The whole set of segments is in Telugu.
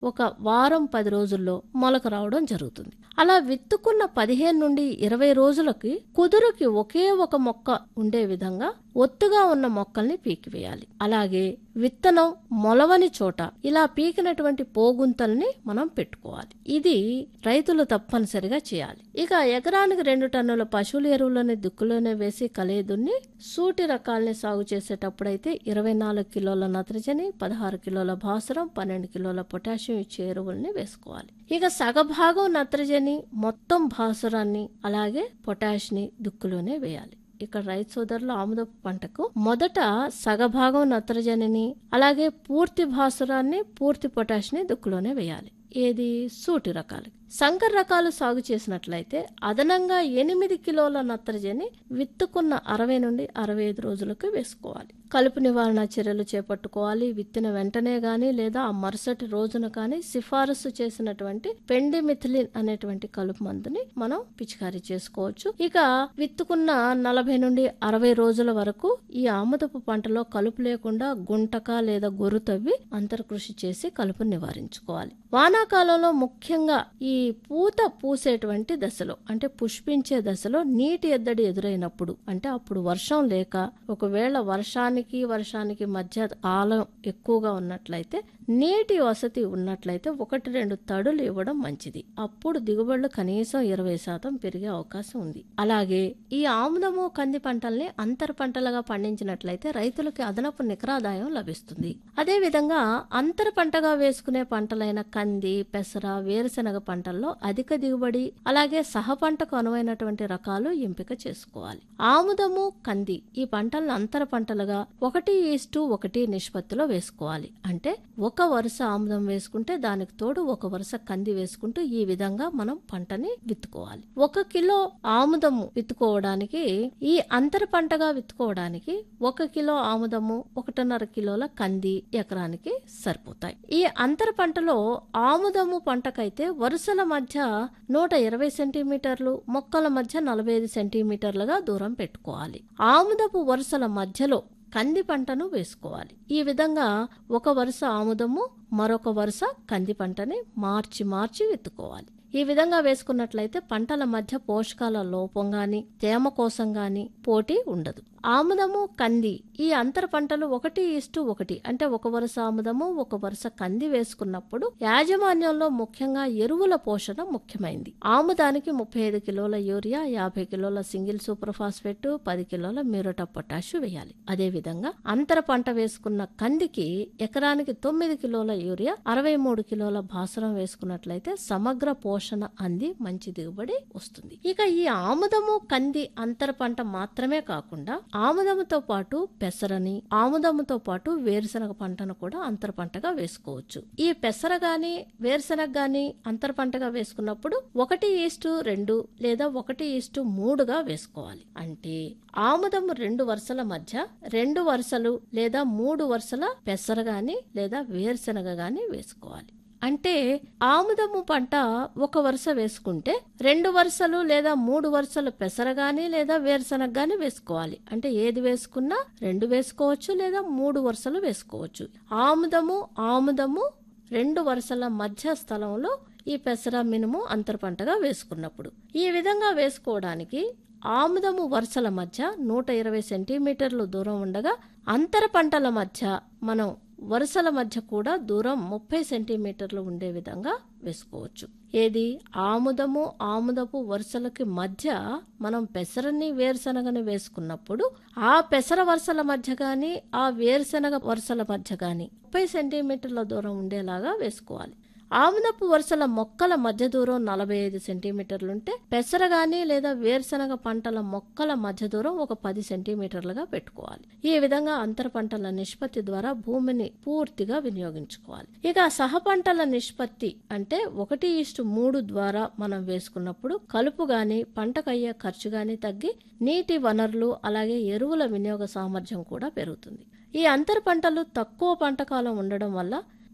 ఒక వారం పది రోజుల్లో మొలక రావడం జరుగుతుంది అలా విత్తుకున్న పదిహేను నుండి ఇరవై రోజులకి కుదురుకి ఒకే ఒక మొక్క ఉండే విధంగా ఒత్తుగా ఉన్న మొక్కల్ని పీకివేయాలి అలాగే విత్తనం మొలవని చోట ఇలా పీకినటువంటి పోగుంతల్ని మనం పెట్టుకోవాలి ఇది రైతులు తప్పనిసరిగా చేయాలి ఇక ఎకరానికి రెండు టన్నుల పశువుల ఎరువులని దిక్కులోనే వేసి కలేదున్ని సూటి రకాల్ని సాగు చేసేటప్పుడైతే ఇరవై నాలుగు కిలోల నత్రజని పదహారు కిలోల భాస్వరం పన్నెండు కిలోల పొటాషియం ఇచ్చే ఎరువుల్ని వేసుకోవాలి ఇక సగభాగం నత్రజని మొత్తం భాస్వరాన్ని అలాగే పొటాష్ని దిక్కులోనే వేయాలి ఇక్కడ రైతు సోదరులు ఆముదపు పంటకు మొదట సగభాగం నత్రజనిని అలాగే పూర్తి భాసురాన్ని పూర్తి పొటాష్ని దుక్కులోనే వేయాలి ఏది సూటి రకాలు సంకర రకాలు సాగు చేసినట్లయితే అదనంగా ఎనిమిది కిలోల నత్రజని విత్తుకున్న అరవై నుండి అరవై ఐదు రోజులకు వేసుకోవాలి కలుపు నివారణ చర్యలు చేపట్టుకోవాలి విత్తిన వెంటనే గాని లేదా ఆ మరుసటి రోజున కానీ సిఫారసు చేసినటువంటి పెండిమిథిలిన్ అనేటువంటి కలుపు మందుని మనం పిచికారీ చేసుకోవచ్చు ఇక విత్తుకున్న నలభై నుండి అరవై రోజుల వరకు ఈ ఆముదపు పంటలో కలుపు లేకుండా గుంటక లేదా గొర్రు తవ్వి అంతర్కృషి చేసి కలుపు నివారించుకోవాలి వానాకాలంలో ముఖ్యంగా ఈ పూత పూసేటువంటి దశలో అంటే పుష్పించే దశలో నీటి ఎద్దడి ఎదురైనప్పుడు అంటే అప్పుడు వర్షం లేక ఒకవేళ వర్షానికి వర్షానికి మధ్య కాలం ఎక్కువగా ఉన్నట్లయితే నీటి వసతి ఉన్నట్లయితే ఒకటి రెండు తడులు ఇవ్వడం మంచిది అప్పుడు దిగుబడులు కనీసం ఇరవై శాతం పెరిగే అవకాశం ఉంది అలాగే ఈ ఆముదము కంది పంటల్ని అంతర పంటలుగా పండించినట్లయితే రైతులకి అదనపు నికరాదాయం లభిస్తుంది అదే విధంగా అంతర పంటగా వేసుకునే పంటలైన కంది పెసర వేరుశెనగ పంటల్లో అధిక దిగుబడి అలాగే సహ పంటకు అనువైనటువంటి రకాలు ఎంపిక చేసుకోవాలి ఆముదము కంది ఈ పంటలను అంతర పంటలుగా ఒకటి ఈస్టు ఒకటి నిష్పత్తిలో వేసుకోవాలి అంటే ఒక వరుస ఆముదం వేసుకుంటే దానికి తోడు ఒక వరుస కంది వేసుకుంటూ ఈ విధంగా మనం పంటని విత్తుకోవాలి ఒక కిలో ఆముదము విత్తుకోవడానికి ఈ అంతర పంటగా విత్తుకోవడానికి ఒక కిలో ఆముదము ఒకటిన్నర కిలోల కంది ఎకరానికి సరిపోతాయి ఈ అంతర పంటలో ఆముదము పంటకైతే వరుసల మధ్య నూట ఇరవై సెంటీమీటర్లు మొక్కల మధ్య నలభై ఐదు సెంటీమీటర్లుగా దూరం పెట్టుకోవాలి ఆముదపు వరుసల మధ్యలో కంది పంటను వేసుకోవాలి ఈ విధంగా ఒక వరుస ఆముదము మరొక వరుస కంది పంటని మార్చి మార్చి విత్తుకోవాలి ఈ విధంగా వేసుకున్నట్లయితే పంటల మధ్య పోషకాల లోపం గాని తేమ కోసం గాని పోటీ ఉండదు ఆముదము కంది ఈ అంతర పంటలు ఒకటి ఇస్టు ఒకటి అంటే ఒక వరుస ఆముదము ఒక వరుస కంది వేసుకున్నప్పుడు యాజమాన్యంలో ముఖ్యంగా ఎరువుల పోషణ ముఖ్యమైంది ఆముదానికి ముప్పై ఐదు కిలోల యూరియా యాభై కిలోల సింగిల్ సూపర్ ఫాస్ఫేట్ పది కిలోల మ్యూరటా పొటాష్ వేయాలి అదే విధంగా అంతర పంట వేసుకున్న కందికి ఎకరానికి తొమ్మిది కిలోల యూరియా అరవై మూడు కిలోల భాస్వరం వేసుకున్నట్లయితే సమగ్ర పోషణ అంది మంచి దిగుబడి వస్తుంది ఇక ఈ ఆముదము కంది అంతర పంట మాత్రమే కాకుండా ఆముదముతో పాటు పెసరని ఆముదముతో పాటు వేరుశనగ పంటను కూడా అంతర పంటగా వేసుకోవచ్చు ఈ పెసర గాని వేరుశనగ గాని అంతర పంటగా వేసుకున్నప్పుడు ఒకటి ఈస్టు రెండు లేదా ఒకటి ఈస్టు మూడుగా వేసుకోవాలి అంటే ఆముదము రెండు వరుసల మధ్య రెండు వరుసలు లేదా మూడు వరుసల పెసర గాని లేదా వేరుశనగ గాని వేసుకోవాలి అంటే ఆముదము పంట ఒక వరుస వేసుకుంటే రెండు వరుసలు లేదా మూడు వరుసలు పెసర గాని లేదా వేరుశనగ గాని వేసుకోవాలి అంటే ఏది వేసుకున్నా రెండు వేసుకోవచ్చు లేదా మూడు వరుసలు వేసుకోవచ్చు ఆముదము ఆముదము రెండు వరుసల మధ్య స్థలంలో ఈ పెసర మినుము అంతర పంటగా వేసుకున్నప్పుడు ఈ విధంగా వేసుకోవడానికి ఆముదము వరుసల మధ్య నూట ఇరవై సెంటీమీటర్లు దూరం ఉండగా అంతర పంటల మధ్య మనం వరుసల మధ్య కూడా దూరం ముప్పై సెంటీమీటర్లు ఉండే విధంగా వేసుకోవచ్చు ఏది ఆముదము ఆముదపు వరుసలకి మధ్య మనం పెసరని వేరుశనగని వేసుకున్నప్పుడు ఆ పెసర వరుసల మధ్య గాని ఆ వేరుశనగ వరుసల మధ్య గాని ముప్పై సెంటీమీటర్ల దూరం ఉండేలాగా వేసుకోవాలి ఆముదపు వరుసల మొక్కల మధ్య దూరం నలభై ఐదు సెంటీమీటర్లుంటే పెసర గాని లేదా వేరుశనగ పంటల మొక్కల మధ్య దూరం ఒక పది సెంటీమీటర్లుగా పెట్టుకోవాలి ఈ విధంగా అంతర పంటల నిష్పత్తి ద్వారా భూమిని పూర్తిగా వినియోగించుకోవాలి ఇక సహ పంటల నిష్పత్తి అంటే ఒకటి ఇష్టు మూడు ద్వారా మనం వేసుకున్నప్పుడు కలుపు గాని పంటకయ్యే ఖర్చు గాని తగ్గి నీటి వనరులు అలాగే ఎరువుల వినియోగ సామర్థ్యం కూడా పెరుగుతుంది ఈ అంతర పంటలు తక్కువ పంట కాలం ఉండడం వల్ల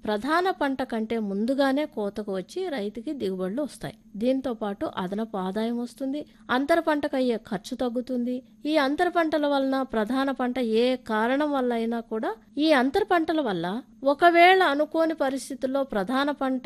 ప్రధాన పంట కంటే ముందుగానే కోతకు వచ్చి రైతుకి దిగుబడులు వస్తాయి దీంతో పాటు అదనపు ఆదాయం వస్తుంది అంతర పంటకు అయ్యే ఖర్చు తగ్గుతుంది ఈ అంతర పంటల వలన ప్రధాన పంట ఏ కారణం వల్ల అయినా కూడా ఈ అంతర పంటల వల్ల ఒకవేళ అనుకోని పరిస్థితుల్లో ప్రధాన పంట